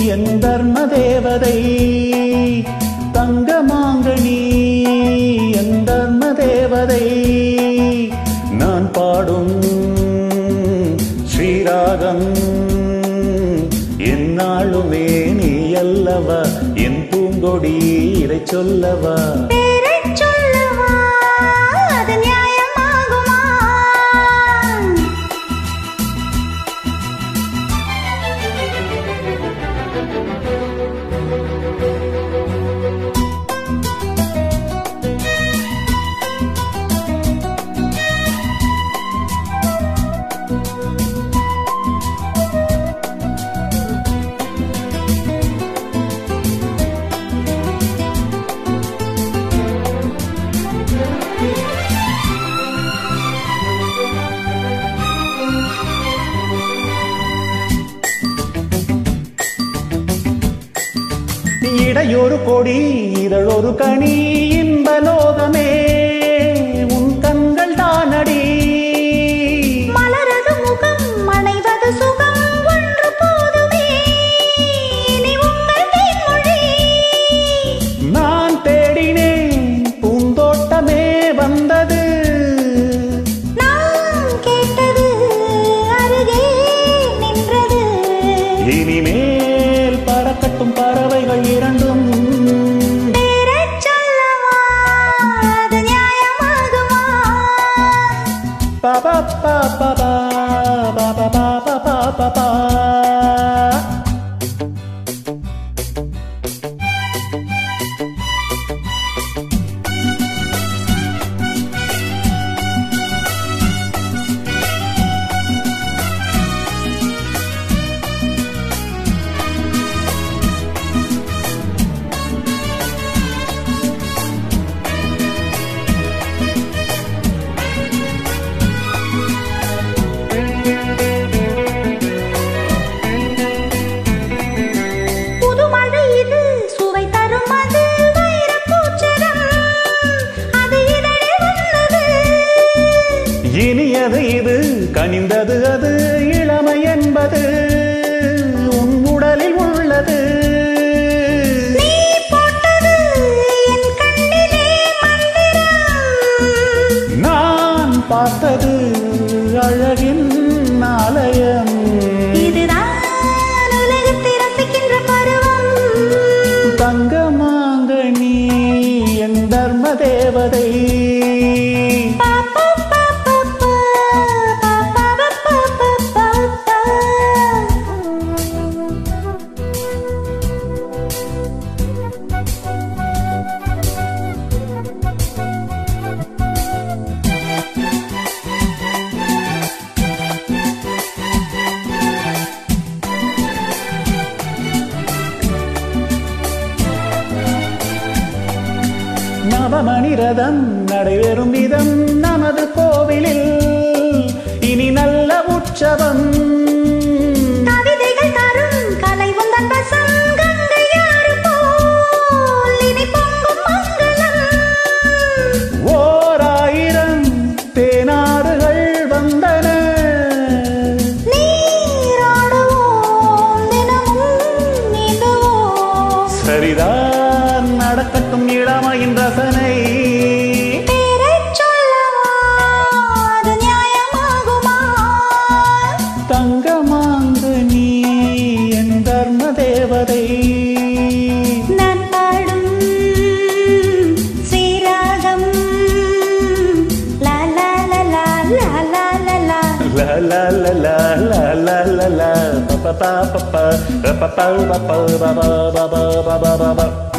என் தர்ம தேவதை தங்கமாங்கனி என் தர்ம தேவதை நான் பாடும் ஸ்ரீராகம் என்னாளுமே நீ அல்லவா என் பூங்கொடி இதை சொல்லவா பேரைச் சொல்லவா அது நியாயமாகுமா இடையொரு கொடி இதழொரு கனி இன்பலோகமே உன் கண்கள் தானடி மலரது முகம் மனைவது சுகம் ஒன்று போதுமே இனி உங்கள் தேன்மொழி நான் தேடினேன் பூந்தோட்டமே வந்தது நான் கேட்டது அருகே நின்றது இனிமேல் பறக்கட்டும் பறவைகள் இரண்டும் பேரைச் சொல்லவா அது நியாயமாகுமா பாபா பாபா பாபா பாபா பாபா புது மழை இது சுவை தரும் அது வைரப் பூச்சரம் அது இதழில் வந்தது இனியது இது கனிந்தது அது இளமை என்பது உன் உடலில் உள்ளது நீ போட்டது என் கண்ணிலே மந்திரம் நான் பார்த்தது அழகின் ஆலயம் இதுதான் உலகத்தை ரசிக்கின்ற பருவம் தங்கமாங்க நீ என் தர்ம தேவதை பாப்பா பாப்பா பாப்பா பாப்பா பாப்பா நவமணி ரதம் நடைபெறும் விதம் நமது கோவிலில் இனி நல்ல உற்சவம் கவிதைகள் தரும் கலை உந்தன் வசம் கங்கையாறு போல் இனி பொங்கும் மங்களம் ஓர் ஆயிரம் தேனாறுகள் வந்தன நீராடுவோம் தினமும் நீந்துவோம் சரிதான் நடக்கட்டும் இளமையின் ரசனை பேரைச் சொல்லவா அது நியாயமாகுமா தங்கமாங்கு நீ என் தர்ம தேவதை நான் பாடும் ஸ்ரீராகம் லா லா லா லா லா லா லா லா La la la la la la la la pa pa pa pa pa pa pa pa pa pa pa pa pa pa pa pa pa